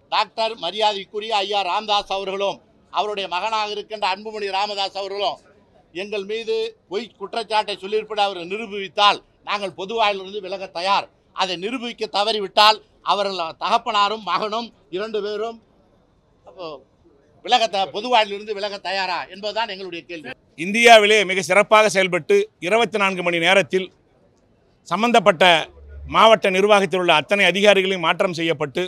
Doctor மரியாதைக்குரிய ஐயா ராமதாஸ் அவர்களும் அவருடைய மகனாக இருக்கின்ற அன்புமணி ராமதாஸ் அவர்களும் எங்கள் மீது பொய் குற்றச்சாட்டை சொல்லியிருப்பதை அவர் நிரூபித்தால் நாங்கள் பொதுவாயிலிருந்து விலக தயார் அதை நிரூபிக்க தவறிவிட்டால் அவர்கள் தகப்பனாரும் மகனும் இரண்டு பேரும் அப்போ விலக த பொதுவாயிலிருந்து விலக தயாரா என்பதுதான் எங்களுடைய கேள்வி இந்தியாவிலே மிக சிறப்பாக செயல்பட்டு இருபத்தி நான்கு மணி நேரத்தில் சம்பந்தப்பட்ட மாவட்ட நிர்வாகத்தில் உள்ள அத்தனை அதிகாரிகளையும் மாற்றம் செய்யப்பட்டு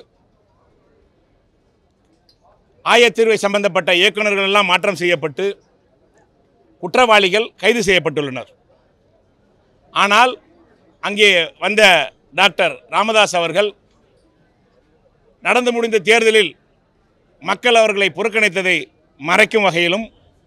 ஆயத்தீர்வை சம்பந்தப்பட்ட இயக்குநர்கள் எல்லாம் மாற்றம் செய்யப்பட்டு குற்றவாளிகள் கைது செய்யப்பட்டுள்ளனர் ஆனால் அங்கே வந்த டாக்டர் ராமதாஸ் அவர்கள் நடந்து முடிந்த தேர்தலில் மக்கள் அவர்களை புறக்கணித்ததை மறைக்கும் வகையிலும்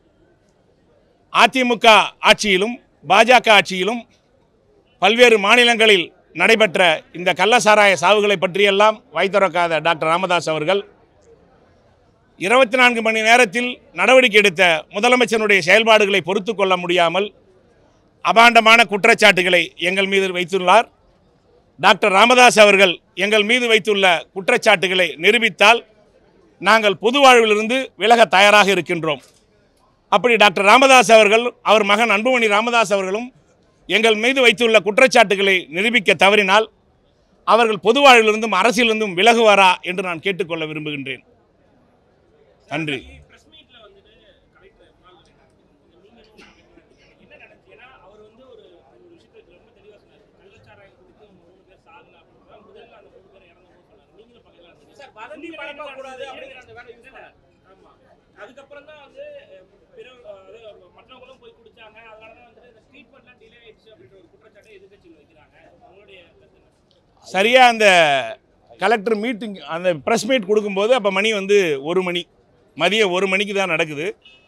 அதிமுக ஆட்சியிலும் பாஜக ஆட்சியிலும் பல்வேறு மாநிலங்களில் நடைபெற்ற இந்த கள்ளசாராய சாவுகளை பற்றியெல்லாம் வைத்திறக்காத டாக்டர் ராமதாஸ் அவர்கள் இருபத்தி நான்கு மணி நேரத்தில் நடவடிக்கை எடுத்த முதலமைச்சருடைய செயல்பாடுகளை பொறுத்து கொள்ள முடியாமல் அபாண்டமான குற்றச்சாட்டுகளை எங்கள் மீது வைத்துள்ளார் டாக்டர் ராமதாஸ் அவர்கள் எங்கள் மீது வைத்துள்ள குற்றச்சாட்டுகளை நிரூபித்தால் நாங்கள் பொது வாழ்விலிருந்து விலக தயாராக இருக்கின்றோம் அப்படி டாக்டர் ராமதாஸ் அவர்கள் அவர் மகன் அன்புமணி ராமதாஸ் அவர்களும் எங்கள் மீது வைத்துள்ள குற்றச்சாட்டுகளை நிரூபிக்க தவறினால் அவர்கள் பொது வாழ்விலிருந்தும் அரசியலிருந்தும் விலகுவாரா என்று நான் கேட்டுக்கொள்ள விரும்புகின்றேன் நன்றி பிரஸ் மீட்ல வந்துட்டு கலெக்டர் என்ன நடந்துச்சு ஏன்னா அவர் வந்து ஒரு ஒரு விஷயத்துல ரொம்ப தெளிவா சொன்னார் கள்ளச்சாராயம் குடித்து மூணு பேர் சாகல அப்படின்னா முதல்ல அந்த மூணு பேர் இறந்து சொன்னார் நீங்களும் பக்கத்துல இருந்தீங்க சார் வதந்தி பரப்ப கூடாது அப்படிங்கிற அந்த வேலை யூஸ் பண்ணார் ஆமா அதுக்கப்புறம் தான் வந்து அஹ், பிற அதாவது மற்றவங்களும் போய் குடிச்சாங்க அதனால தான் வந்து இந்த ட்ரீட்மெண்ட்லாம் டிலே ஆயிடுச்சு அப்படின்ற ஒரு குற்றச்சாட்டை எதிர்க்கட்சிகள் வைக்கிறாங்க உங்களுடைய கருத்து என்ன? சரியாக அந்த கலெக்டர் மீட்டிங் அந்த ப்ரெஸ் மீட் கொடுக்கும்போது அப்போ மணி வந்து ஒரு மணி மதியம் ஒரு மணிக்கு தான் நடக்குது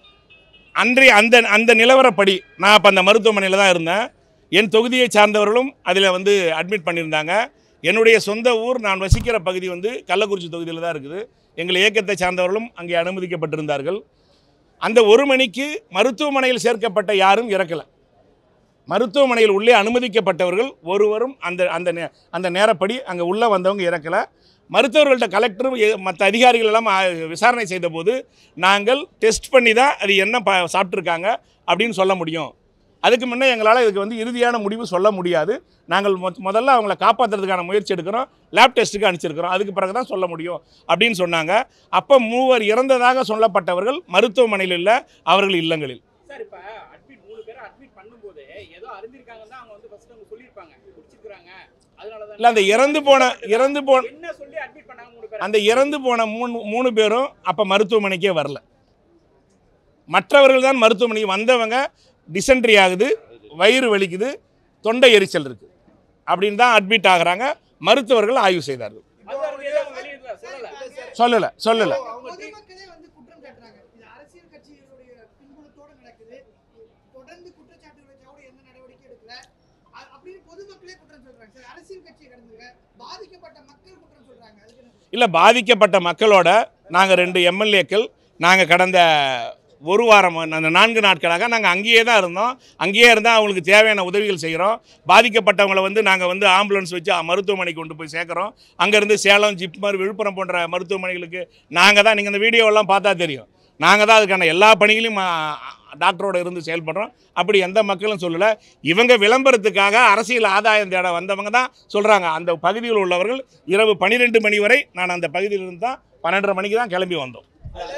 அன்றைய அந்த அந்த நிலவரப்படி நான் அப்போ அந்த மருத்துவமனையில் தான் இருந்தேன் என் தொகுதியை சார்ந்தவர்களும் அதில் வந்து அட்மிட் பண்ணியிருந்தாங்க என்னுடைய சொந்த ஊர் நான் வசிக்கிற பகுதி வந்து கள்ளக்குறிச்சி தொகுதியில் தான் இருக்குது எங்கள் இயக்கத்தை சார்ந்தவர்களும் அங்கே அனுமதிக்கப்பட்டிருந்தார்கள் அந்த ஒரு மணிக்கு மருத்துவமனையில் சேர்க்கப்பட்ட யாரும் இறக்கலை மருத்துவமனையில் உள்ளே அனுமதிக்கப்பட்டவர்கள் ஒருவரும் அந்த அந்த நே- அந்த நேரப்படி அங்கே உள்ளே வந்தவங்க இறக்கலை மருத்துவர்கள்ட்ட கலெக்டரும் எ- மற்ற அதிகாரிகள் எல்லாம் ஆ, விசாரணை செய்தபோது நாங்கள் டெஸ்ட் பண்ணி தான் அது என்ன ப சாப்பிட்ருக்காங்க அப்படின்னு சொல்ல முடியும் அதுக்கு முன்னே எங்களால் இதுக்கு வந்து இறுதியான முடிவு சொல்ல முடியாது நாங்கள் மொ- முதல்ல அவங்கள காப்பாற்றுறதுக்கான முயற்சி எடுக்கிறோம் லேப் டெஸ்ட்டுக்கு அனுப்பிச்சிருக்கிறோம் அதுக்கு பிறகு தான் சொல்ல முடியும் அப்படின்னு சொன்னாங்க அப்போ மூவர் இறந்ததாக சொல்லப்பட்டவர்கள் மருத்துவமனையில் இல்லை அவர்கள் இல்லங்களில் சார் இப்ப அட்மிட் மூணு பேரை அட்மிட் பண்ணும்போது ஏதோ அறிந்திருக்காங்கன்னு தான் அவங்க வந்து ஃபர்ஸ்ட் அவங்க சொல்லியிருப்பாங்க குடிச்சிருக்காங்க அதனால தான் இல்லை அந்த இறந்து போன இறந்து போன என்ன சொல்லி அட்மிட் பண்ணாங்க மூணு பேரை அந்த இறந்து போன மூணு மூணு பேரும் அப்போ மருத்துவமனைக்கே வரல மற்றவர்கள் தான் மருத்துவமனைக்கு வந்தவங்க டிசென்ட்ரி ஆகுது வயிறு வலிக்குது தொண்டை எரிச்சல் இருக்குது அப்படின்னு தான் அட்மிட் ஆகுறாங்க மருத்துவர்கள் ஆய்வு செய்தார்கள் அது அவங்க எதுவும் அவங்க வெளியிடல சொல்லல சொல்லலை சொல்லலை பொதுமக்களே வந்து குற்றம் சாட்டுறாங்க இது அரசியல் கட்சிகளுடைய பின்புலத்தோட நடக்குது தொடர்ந்து குற்றச்சாட்டுகளை வச்சா கூட எந்த நடவடிக்கை எடுக்கல அ- அப்படின்னு பொதுமக்களே குற்றம் சொல்றாங்க சார் அரசியல் கட்சியை கடந்துங்க பாதிக்கப்பட்ட மக்கள் குற்றம் சொல்றாங்க அதுக்கு என்ன சொல்றீங்க? இல்லை பாதிக்கப்பட்ட மக்களோட நாங்கள் ரெண்டு எம்எல்ஏக்கள் நாங்கள் கடந்த ஒரு வாரம் அந்த நான்கு நாட்களாக நாங்கள் அங்கேயே தான் இருந்தோம் அங்கேயே இருந்தால் அவங்களுக்கு தேவையான உதவிகள் செய்கிறோம் பாதிக்கப்பட்டவங்களை வந்து நாங்கள் வந்து ஆம்புலன்ஸ் வச்சு மருத்துவமனைக்கு கொண்டு போய் சேர்க்குறோம் அங்கேருந்து சேலம் ஜிப்மர் விழுப்புரம் போன்ற மருத்துவமனைகளுக்கு நாங்கள் தான் நீங்கள் இந்த வீடியோவெல்லாம் பார்த்தா தெரியும் நாங்கள் தான் அதுக்கான எல்லா பணிகளையும் ஆ, டாக்டரோட இருந்து செயல்படுறோம் அப்படி எந்த மக்களும் சொல்லலை இவங்க விளம்பரத்துக்காக அரசியல் ஆதாயம் தேட வந்தவங்க தான் சொல்கிறாங்க அந்த பகுதியில் உள்ளவர்கள் இரவு பன்னிரெண்டு மணி வரை நான் அந்த பகுதியில் இருந்து தான் பன்னெண்டரை மணிக்கு தான் கிளம்பி வந்தோம்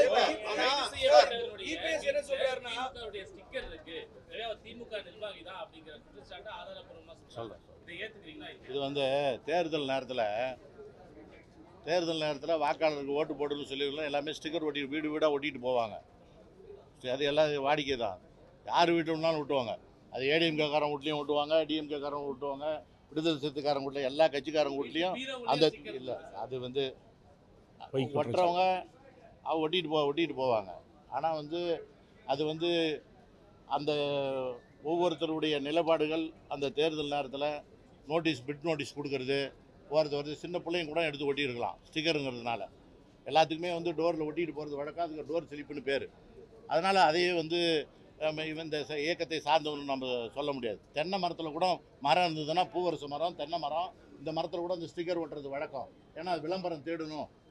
ஸ்டிக்கர் இருக்கு நிறைய திமுக நிர்வாகி தான் அப்படிங்கிற குற்றச்சாட்டு ஆதாரப்பூர்வமா சொல்றாங்க இதை ஏத்துக்கிறீங்களா இது வந்து தேர்தல் நேரத்தில் தேர்தல் நேரத்தில் வாக்காளருக்கு ஓட்டு போடுன்னு சொல்லிடலாம் எல்லாமே ஸ்டிக்கர் ஒட்டி வீடு வீடாக ஒட்டிட்டு போவாங்க சரி, அது எல்லாம் வாடிக்கை தான் யார் வீட்டு வேணாலும் விட்டுவாங்க அது ஏடிஎம்கேக்காரன் வீட்லேயும் விட்டுவாங்க டிஎம்கேக்காரன் விட்டுவாங்க விடுதலை சிறுத்தைக்காரன் வீட்டில் எல்லா கட்சிக்காரங்க வீட்லேயும் அந்த இல்லை அது வந்து பொய் குற்றச்சாட்டு. ஒட்டுறவங்க அவ ஒட்டிட்டு போ ஒட்டிட்டு போவாங்க ஆனால் வந்து அது வந்து அந்த ஒவ்வொருத்தருடைய நிலைப்பாடுகள் அந்த தேர்தல் நேரத்தில் நோட்டீஸ் பிட் நோட்டீஸ் கொடுக்கறது போகிறது வருது சின்ன பிள்ளைங்க கூட எடுத்து ஒட்டியிருக்கலாம் ஸ்டிக்கருங்கிறதுனால எல்லாத்துக்குமே வந்து டோரில் ஒட்டிட்டு போகிறது வழக்கம் அதுக்கு டோர் ஸ்லிப்புன்னு பேர் அதனால் அதையே வந்து நம்ம இவன் இந்த ச- இயக்கத்தை சார்ந்தவன்னு நம்ம சொல்ல முடியாது தென்னை மரத்தில் கூட மரம் இருந்ததுன்னா பூவரசு மரம் தென்னை மரம் இந்த மரத்தில் கூட இந்த ஸ்டிக்கர் ஒட்டுறது வழக்கம் ஏன்னா அது விளம்பரம் தேடணும்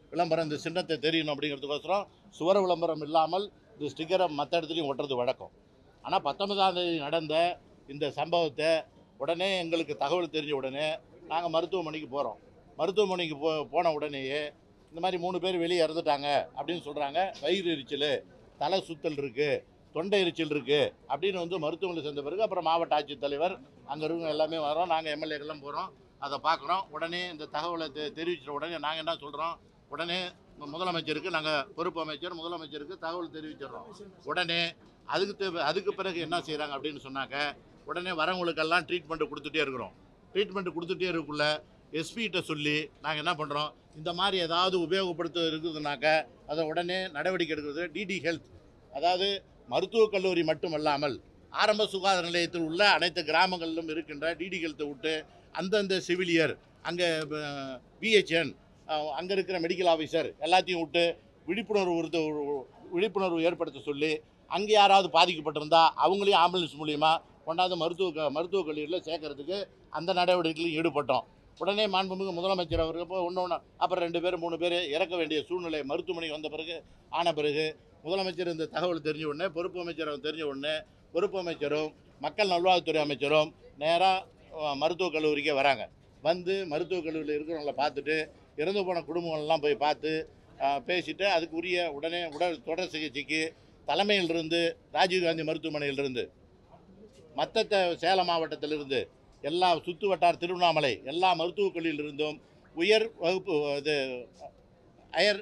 விளம்பரம் இந்த சின்னத்தை தெரியணும் அப்படிங்கிறதுக்கோசரம் சுவர விளம்பரம் இல்லாமல் இந்த ஸ்டிக்கரை மற்ற இடத்துலையும் ஒட்டுறது வழக்கம் ஆனால் பத்தொன்பதாம் தேதி நடந்த இந்த சம்பவத்தை உடனே எங்களுக்கு தகவல் தெரிஞ்ச உடனே நாங்கள் மருத்துவமனைக்கு போகிறோம் மருத்துவமனைக்கு போ போன உடனேயே இந்த மாதிரி மூணு பேர் வெளியே இறந்துட்டாங்க அப்படின்னு சொல்கிறாங்க வயிறு எரிச்சல் தலை சுத்தல் இருக்குது தொண்டை எரிச்சல் இருக்குது அப்படின்னு வந்து மருத்துவமனை சேர்ந்த பிறகு அப்புறம் மாவட்ட ஆட்சித்தலைவர் அங்கே இருக்கவங்க எல்லாமே வரோம் நாங்கள் எம்எல்ஏக்கெல்லாம் போகிறோம் அதை பார்க்குறோம் உடனே இந்த தகவலை தெ தெரிவித்த உடனே நாங்கள் என்ன சொல்கிறோம் உடனே மு- முதலமைச்சருக்கு நாங்கள் பொறுப்பு அமைச்சர் முதலமைச்சருக்கு தகவல் தெரிவிச்சிடுறோம் உடனே அதுக்கு தே- அதுக்கு பிறகு என்ன செய்கிறாங்க அப்படின்னு சொன்னாக்க உடனே வரவங்களுக்கெல்லாம் ட்ரீட்மெண்ட் கொடுத்துட்டே இருக்கிறோம் ட்ரீட்மெண்ட் கொடுத்துட்டே இருக்குள்ள எஸ்பிகிட்ட சொல்லி நாங்கள் என்ன பண்ணுறோம் இந்த மாதிரி ஏதாவது உபயோகப்படுத்த இருக்குதுனாக்க அதை உடனே நடவடிக்கை எடுக்கிறது டிடி ஹெல்த் அதாவது மருத்துவக் கல்லூரி மட்டுமல்லாமல் ஆரம்ப சுகாதார நிலையத்தில் உள்ள அனைத்து கிராமங்களிலும் இருக்கின்ற டிடி ஹெல்த்தை விட்டு அந்தந்த செவிலியர் அங்கே பிஹெச்என் அங்கே இருக்கிற மெடிக்கல் ஆஃபீஸர் எல்லாத்தையும் விட்டு விழிப்புணர்வு ஒருத்த விழிப்புணர்வு ஏற்படுத்த சொல்லி அங்கே யாராவது பாதிக்கப்பட்டிருந்தா அவங்களையும் ஆம்புலன்ஸ் மூலியமா கொண்டாந்து மருத்துவ க- மருத்துவக் கல்லூரியில் சேர்க்கறதுக்கு அந்த நடவடிக்கையிலும் ஈடுபட்டோம் உடனே மாண்புமிகு முதலமைச்சர் அவருக்கு இப்போ ஒன்று ஒன்று அப்புறம் ரெண்டு பேர் மூணு பேர் இறக்க வேண்டிய சூழ்நிலை மருத்துவமனைக்கு வந்த பிறகு ஆன பிறகு முதலமைச்சர் இந்த தகவல் தெரிஞ்ச உடனே பொறுப்பு அமைச்சர் தெரிஞ்ச உடனே பொறுப்பு அமைச்சரும் மக்கள் நல்வாழ்வுத்துறை அமைச்சரும் நேராக மருத்துவக் கல்லூரிக்கே வராங்க வந்து மருத்துவக் கல்லூரியில் இருக்கிறவங்கள பார்த்துட்டு இறந்து போன குடும்பங்கள்லாம் போய் பார்த்து அஹ், பேசிட்டு அதுக்கு உரிய உடனே உடல் தொடர் சிகிச்சைக்கு தலைமையிலிருந்து ராஜீவ்காந்தி மருத்துவமனையிலிருந்து மற்ற த- சேலம் மாவட்டத்திலிருந்து எல்லா சுற்று வட்டார திருவண்ணாமலை எல்லா மருத்துவக் கல்லூரியிலிருந்தும் உயர் வகுப்பு இது அயர்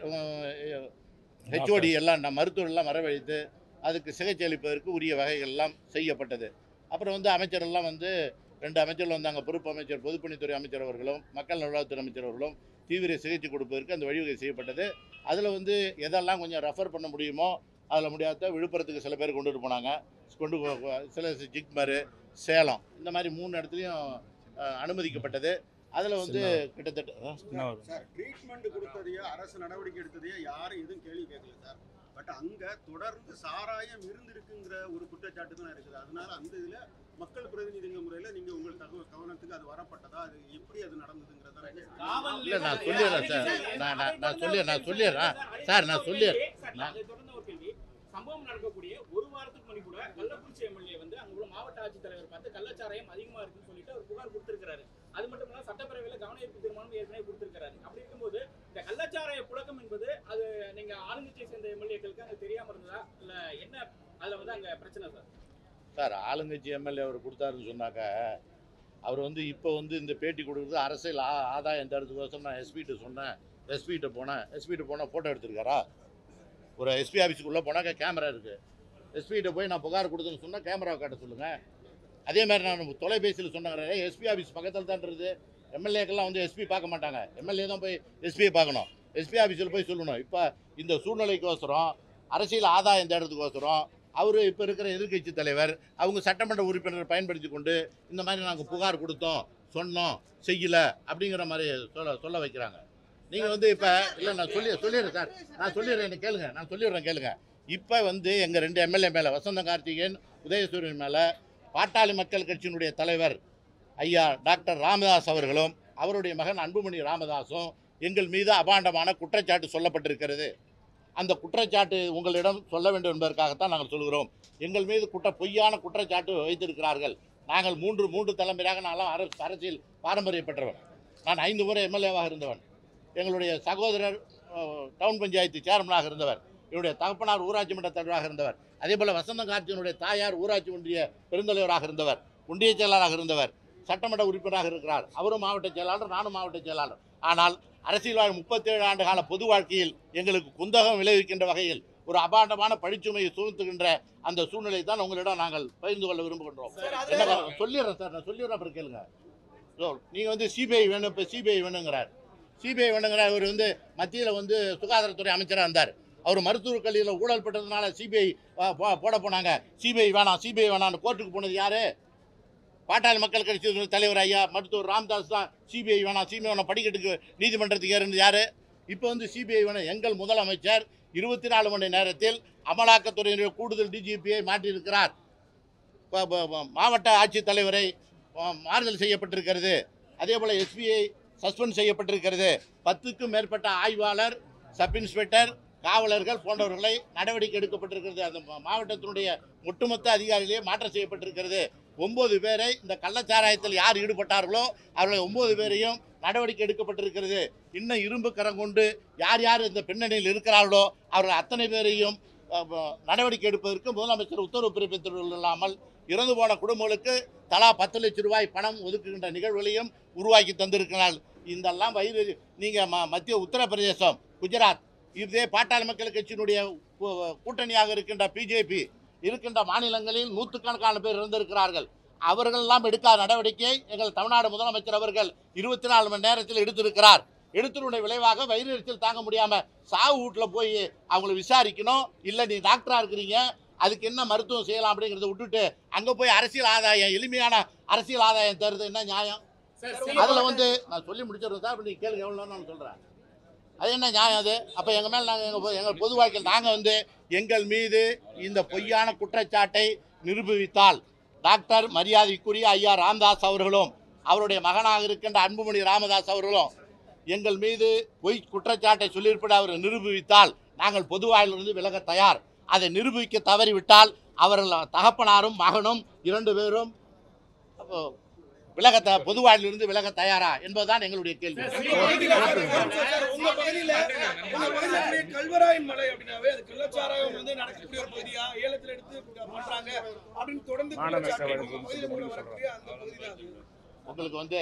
ஹெச்ஓடி எல்லாம் நம்ம மருத்துவர்கள்லாம் வரவழைத்து அதுக்கு சிகிச்சை அளிப்பதற்கு உரிய வகைகள் எல்லாம் செய்யப்பட்டது அப்புறம் வந்து அமைச்சரெல்லாம் வந்து ரெண்டு அமைச்சர்கள் வந்தாங்க பொறுப்பு அமைச்சர் பொதுப்பணித்துறை அமைச்சர் அவர்களும் மக்கள் நல்வாழ்வுத்துறை அமைச்சர் அவர்களும் தீவிர சிகிச்சை கொடுப்பதற்கு அந்த வழிவகை செய்யப்பட்டது அதில் வந்து எதெல்லாம் கொஞ்சம் ரெஃபர் பண்ண முடியுமோ அதில் முடியாத விழுப்புரத்துக்கு சில பேர் கொண்டுட்டு போனாங்க கொண்டு போ- போ- சில ஜிக்மரு சேலம் இந்த மாதிரி மூணு இடத்துலையும் அஹ், அனுமதிக்கப்பட்டது அதில் வந்து கிட்டத்தட்ட அஹ், என்ன வரும்? சார் ட்ரீட்மெண்ட் கொடுத்ததையோ அரசு நடவடிக்கை எடுத்ததையோ யாரும் எதுவும் கேள்வி கேட்கல சார் பட் அங்க தொடர்ந்து சாராயம் இருந்திருக்குங்கிற ஒரு குற்றச்சாட்டு தான் இருக்குது அதனால அந்த இதுல மக்கள் பிரதிநிதிங்க முறையில நீங்க உங்கள் தகவல் கவனத்துக்கு அது வரப்பட்டதா அது எப்படி அது நடந்ததுங்கிறத இல்லை நான் சொல்லிடுறேன் சார் நான் நான் நான் சொல்லிடுறேன் நான் சொல்லிடுறேன் சார் நான் சொல்லிடுறேன் சார், அதை தொடர்ந்து ஒரு கேள்வி சம்பவம் நடக்கக்கூடிய ஒரு வாரத்துக்கு முன்னாடி கூட கள்ளக்குறிச்சி எம்எல்ஏ வந்து அங்க உள்ள மாவட்ட ஆட்சித்தலைவர் பார்த்து கள்ளச்சாராயம் அதிகமா இருக்குன்னு சொல்லிட்டு அவர் புகார் கொடுத்திருக்காரு அது மட்டும் இல்லாம சட்டப்பேரவையில கவன ஈர்ப்பு தீர்மானம் ஏற்கனவே கொடுத்திருக்காரு அப்படி இருக்கும்போது இந்த கள்ளச்சாராய புழக்கம் என்பது அது நீங்க ஆளுங்கட்சியை சேர்ந்த எம்எல்ஏக்களுக்கு அது தெரியாம இருந்ததா இல்ல என்ன அதுல வந்து அங்க பிரச்சனை சார் சார் ஆளுங்கட்சி எம்எல்ஏ அவர் கொடுத்தாருன்னு சொன்னாக்க அவர் வந்து இப்போ வந்து இந்த பேட்டி கொடுக்குறது அரசியல் ஆ- ஆதாயம் தரத்துக்கோசம் நான் எஸ்பிகிட்ட சொன்னேன் எஸ்பிகிட்ட போனேன் எஸ்பிகிட்ட போனால் ஃபோட்டோ எடுத்திருக்காரா ஒரு எஸ்பி ஆஃபீஸுக்குள்ளே போனாக்க கேமரா இருக்குது எஸ்பிகிட்ட போய் நான் புகார் கொடுத்தேன்னு சொன்னால் கேமரா காட்ட சொல்லுங்கள் அதே மாதிரி நான் தொலைபேசியில் சொன்னாங்க எஸ்பி ஆஃபீஸ் பக்கத்தில் தான்றது எம்எல்ஏக்கெல்லாம் வந்து எஸ்பி பார்க்க மாட்டாங்க எம்எல்ஏ தான் போய் எஸ்பியை பார்க்கணும் எஸ்பி ஆஃபீஸில் போய் சொல்லணும் இப்போ இந்த சூழ்நிலைக்கோசரம் அரசியல் ஆதாயம் தேடுறதுக்கோசரம் அவர் இப்போ இருக்கிற எதிர்க்கட்சி தலைவர் அவங்க சட்டமன்ற உறுப்பினரை பயன்படுத்தி கொண்டு இந்த மாதிரி நாங்கள் புகார் கொடுத்தோம் சொன்னோம் செய்யல அப்படிங்கிற மாதிரி சொல்ல சொல்ல வைக்கிறாங்க நீங்கள் வந்து இப்போ இல்லை நான் சொல்லி சொல்லிடுறேன் சார் நான் சொல்லிடுறேன் எனக்கு கேளுங்க நான் சொல்லிடுறேன் கேளுங்க இப்போ வந்து எங்கள் ரெண்டு எம்எல்ஏ மேலே வசந்த கார்த்திகேயன் உதயசூரியன் மேலே பாட்டாளி மக்கள் கட்சியினுடைய தலைவர் ஐயா டாக்டர் ராமதாஸ் அவர்களும் அவருடைய மகன் அன்புமணி ராமதாஸும் எங்கள் மீது அபாண்டமான குற்றச்சாட்டு சொல்லப்பட்டிருக்கிறது அந்த குற்றச்சாட்டு உங்களிடம் சொல்ல வேண்டும் என்பதற்காகத்தான் நாங்கள் சொல்கிறோம் எங்கள் மீது குற்ற பொய்யான குற்றச்சாட்டு வைத்திருக்கிறார்கள் நாங்கள் மூன்று மூன்று தலைமுறையாக நான்லாம் அரசு அரசியல் பாரம்பரிய பெற்றவன் நான் ஐந்து முறை எம்எல்ஏவாக இருந்தவன் எங்களுடைய சகோதரர் அஹ், டவுன் பஞ்சாயத்து சேர்மனாக இருந்தவர் என்னுடைய தகப்பனார் ஊராட்சி மன்ற தலைவராக இருந்தவர் அதே போல் வசந்த கார்த்தியனுடைய தாயார் ஊராட்சி ஒன்றிய பெருந்தலைவராக இருந்தவர் ஒன்றிய செயலாளராக இருந்தவர் சட்டமன்ற உறுப்பினராக இருக்கிறார் அவரும் மாவட்ட செயலாளர் நானும் மாவட்ட செயலாளர் ஆனால் அரசியல் வாழ் முப்பத்தேழு ஆண்டு கால பொது வாழ்க்கையில் எங்களுக்கு குந்தகம் விளைவிக்கின்ற வகையில் ஒரு அபாண்டமான பழிச்சுமையை சுமத்துகின்ற அந்த சூழ்நிலை தான் உங்களிடம் நாங்கள் பகிர்ந்து கொள்ள விரும்புகின்றோம் என்ன காரணம்? சொல்லிடுறேன் சார் நான் சொல்லிடுறேன் அப்புறம் கேளுங்க ஸோ நீங்கள் வந்து சிபிஐ வேணும் இப்போ சிபிஐ வேணுங்கிறார் சிபிஐ வேணுங்கிறார் அவர் வந்து மத்தியில் வந்து சுகாதாரத்துறை அமைச்சராக இருந்தார் அவர் மருத்துவக் கல்வியில் ஊழல் பட்டதுனால சிபிஐ போட போனாங்க சிபிஐ வேணாம் சிபிஐ வேணாம்னு கோர்ட்டுக்கு போனது யாரு பாட்டாளி மக்கள் கட்சி தலைவர் ஐயா மருத்துவர் ராம்தாஸ் தான் சிபிஐ வேணாம் சிபிஐ வேணாம் படிக்கட்டுக்கு நீதிமன்றத்துக்கு ஏறினது யாரு இப்போ வந்து சிபிஐ வேணும் எங்கள் முதலமைச்சர் இருபத்தி நாலு மணி நேரத்தில் அமலாக்கத்துறையினுடைய கூடுதல் டிஜிபியை மாற்றியிருக்கிறார் ப- ப- ப- மாவட்ட ஆட்சித்தலைவரை அஹ், மாறுதல் செய்யப்பட்டிருக்கிறது அதே போல் எஸ்பிஐ சஸ்பெண்ட் செய்யப்பட்டிருக்கிறது பத்துக்கும் மேற்பட்ட ஆய்வாளர் சப் இன்ஸ்பெக்டர் காவலர்கள் போன்றவர்களை நடவடிக்கை எடுக்கப்பட்டிருக்கிறது அந்த மா- மாவட்டத்தினுடைய ஒட்டுமொத்த அதிகாரிகளே மாற்றம் செய்யப்பட்டிருக்கிறது ஒன்பது பேரை இந்த கள்ளச்சாராயத்தில் யார் ஈடுபட்டார்களோ அவர்களை ஒன்பது பேரையும் நடவடிக்கை எடுக்கப்பட்டிருக்கிறது இன்னும் இரும்பு கரம் கொண்டு யார் யார் இந்த பின்னணியில் இருக்கிறார்களோ அவர்கள் அத்தனை பேரையும் அஹ், ப- நடவடிக்கை எடுப்பதற்கு முதலமைச்சர் உத்தரவு பிறப்பித்துள்ளது இல்லாமல் இறந்து போன குடும்பங்களுக்கு தலா பத்து லட்சம் ரூபாய் பணம் ஒதுக்குகின்ற நிகழ்வுகளையும் உருவாக்கி தந்திருக்கிறார் இதெல்லாம் வயிறு நீங்கள் ம மத்திய உத்தரப்பிரதேசம் குஜராத் இதே பாட்டாளி மக்கள் கட்சியினுடைய கூ- கூட்டணியாக இருக்கின்ற பிஜேபி இருக்கின்ற மாநிலங்களில் நூற்றுக்கணக்கான பேர் இருந்திருக்கிறார்கள் அவர்களெல்லாம் எடுக்காத நடவடிக்கை எங்கள் தமிழ்நாடு முதலமைச்சர் அவர்கள் இருபத்தி நாலு மணி நேரத்தில் எடுத்திருக்கிறார் எடுத்தனுடைய விளைவாக வயிறு எரிச்சல் தாங்க முடியாம சாவு வீட்டில் போய் அவங்கள விசாரிக்கணும் இல்லை நீ டாக்டரா இருக்கிறீங்க அதுக்கு என்ன மருத்துவம் செய்யலாம் அப்படிங்கிறத விட்டுட்டு அங்கே போய் அரசியல் ஆதாயம் எளிமையான அரசியல் ஆதாயம் தருது என்ன நியாயம் அதில் வந்து நான் சொல்லி முடிச்சிடுறேன் சார் அப்ப நீ கேளுங்க எவ்வளோ நான் சொல்கிறேன் அது என்ன நியாயம் அது அப்போ எங்கள் மேலே நாங்கள் எங்கள் எங்கள் பொது வாழ்க்கையில் நாங்கள் வந்து எங்கள் மீது இந்த பொய்யான குற்றச்சாட்டை நிரூபித்தால் டாக்டர் மரியாதைக்குரிய ஐயா ராமதாஸ் அவர்களும் அவருடைய மகனாக இருக்கின்ற அன்புமணி ராமதாஸ் அவர்களும் எங்கள் மீது பொய் குற்றச்சாட்டை சொல்லியிருப்பதை அவர் நிரூபித்தால் நாங்கள் பொது வாயிலிருந்து விலக தயார் அதை நிரூபிக்க தவறிவிட்டால் அவர்கள் தகப்பனாரும் மகனும் இரண்டு பேரும் அப்போ விலக த பொது வாயிலிருந்து விலக தயாரா என்பதுதான் எங்களுடைய கேள்வி உங்க பகுதியில உங்க பகுதியில இருக்கக்கூடிய கல்வராயன் மலை அப்படின்னாவே அது கள்ளச்சாராயம் வந்து நடக்கக்கூடிய ஒரு பகுதியா ஏலத்துல எடுத்து பண்றாங்க அப்படின்னு தொடர்ந்து குற்றச்சாட்டு உங்க பகுதியில கூட வரக்கூடிய அந்த பகுதி தான் அது உங்களுக்கு வந்து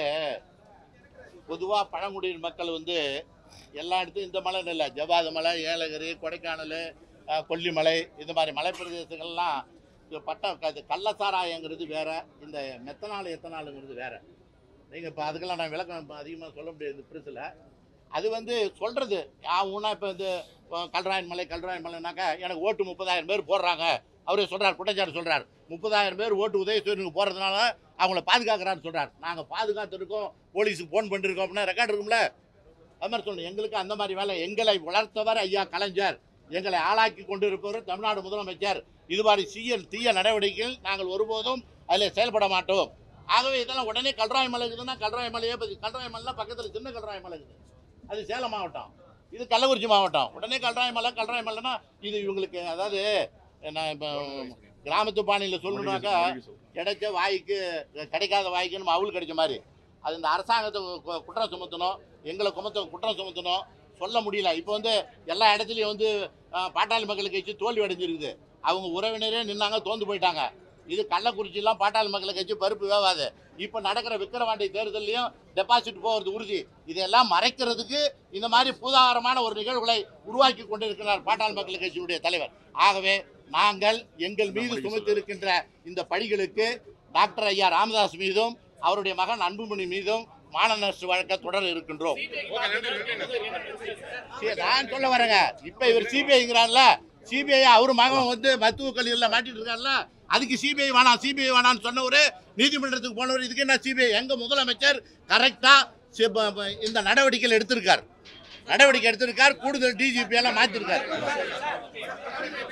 பொதுவாக பழங்குடியின மக்கள் வந்து எல்லா இடத்துலையும் இந்த மலை இல்லை ஜவ்வாது மலை ஏலகிரி கொடைக்கானல் அஹ், கொல்லிமலை இந்த மாதிரி மலைப்பிரதேசங்கள்லாம் இது பட்ட க- இது கள்ளச்சாராயங்கிறது வேற இந்த மெத்தனால் எத்தனாலுங்கிறது வேற நீங்கள் இப்போ அதுக்கெல்லாம் நான் விளக்கம் அதிகமாக சொல்ல முடியாது பிரிசில் அது வந்து சொல்கிறது ஊனா இப்போ வந்து அஹ், கல்ராயன் மலை கல்ராயன் மலைனாக்கா எனக்கு ஓட்டு முப்பதாயிரம் பேர் போடுறாங்க அவரே சொல்கிறார் குற்றச்சாட்டு சொல்கிறார் முப்பதாயிரம் பேர் ஓட்டு உதயசூரியனுக்கு போகிறதுனால அவங்கள பாதுகாக்கிறான்னு சொல்கிறார் நாங்கள் பாதுகாத்துருக்கோம் போலீஸுக்கு ஃபோன் பண்ணிருக்கோம் அப்படின்னா ரெக்கார்டு இருக்கும்ல அது மாதிரி சொல்லணும் எங்களுக்கு அந்த மாதிரி வேலை எங்களை வளர்த்தவர் ஐயா கலைஞர் எங்களை ஆளாக்கி கொண்டிருப்பவர் தமிழ்நாடு முதலமைச்சர் இது மாதிரி சீய தீய நடவடிக்கைகள் நாங்கள் ஒருபோதும் அதில் செயல்பட மாட்டோம் ஆகவே இதெல்லாம் உடனே கல்ராய் மலை இருக்குதுன்னா கல்ராய் மலையே பற்றி கல்ராய் மலைலாம் பக்கத்தில் சின்ன கல்ராய் மலை இருக்குது அது சேலம் மாவட்டம் இது கள்ளக்குறிச்சி மாவட்டம் உடனே கல்ராய் மலை கல்ராய் மலைன்னா இது இவங்களுக்கு அதாவது நான் இப்போ கிராமத்து பாணியில் சொல்லணுன்னாக்கா கிடைச்ச வாய்க்கு கிடைக்காத வாய்க்கு நம்ம அவுள் கிடைச்ச மாதிரி அது இந்த அரசாங்கத்தை கு- குற்றம் சுமத்தணும் எங்களை குமத்த குற்றம் சுமத்தணும் சொல்ல முடியல இப்போ வந்து எல்லா இடத்துலையும் வந்து அஹ், பாட்டாளி மக்கள் கட்சி தோல்வி அடைஞ்சிருக்குது அவங்க உறவினரே நின்னாங்க தோந்து போயிட்டாங்க இது கள்ளக்குறிச்சிலாம் பாட்டாளி மக்கள் கட்சி பருப்பு வேவாது இப்போ நடக்கிற விக்கிரவாண்டி தேர்தலையும் டெபாசிட் போகிறது உறுதி இதெல்லாம் மறைக்கிறதுக்கு இந்த மாதிரி பூதாகரமான ஒரு நிகழ்வுகளை உருவாக்கி கொண்டிருக்கிறார் பாட்டாளி மக்கள் கட்சியினுடைய தலைவர் ஆகவே நாங்கள் எங்கள் மீது சுமத்திருக்கின்ற இந்த பணிகளுக்கு டாக்டர் ஐயா ராமதாஸ் மீதும் அவருடைய மகன் அன்புமணி மீதும் மானநஷ்ட வழக்க தொடர இருக்கின்றோம் சரி, நான் சொல்ல வரேங்க இப்ப இவர் சிபிஐங்கிறார்ல சிபிஐ அவர் மகன் வந்து மருத்துவக் கல்லூரியில் மாட்டிட்டு இருக்கார்ல அதுக்கு சிபிஐ வேணாம் சிபிஐ வேணாம்னு சொன்னவர் நீதிமன்றத்துக்கு போனவர் இதுக்கு என்ன சிபிஐ எங்க முதலமைச்சர் கரெக்டா இந்த நடவடிக்கைகள் எடுத்திருக்கார் நடவடிக்கை எடுத்திருக்கார் கூடுதல் டிஜிபி எல்லாம் மாத்திருக்கார்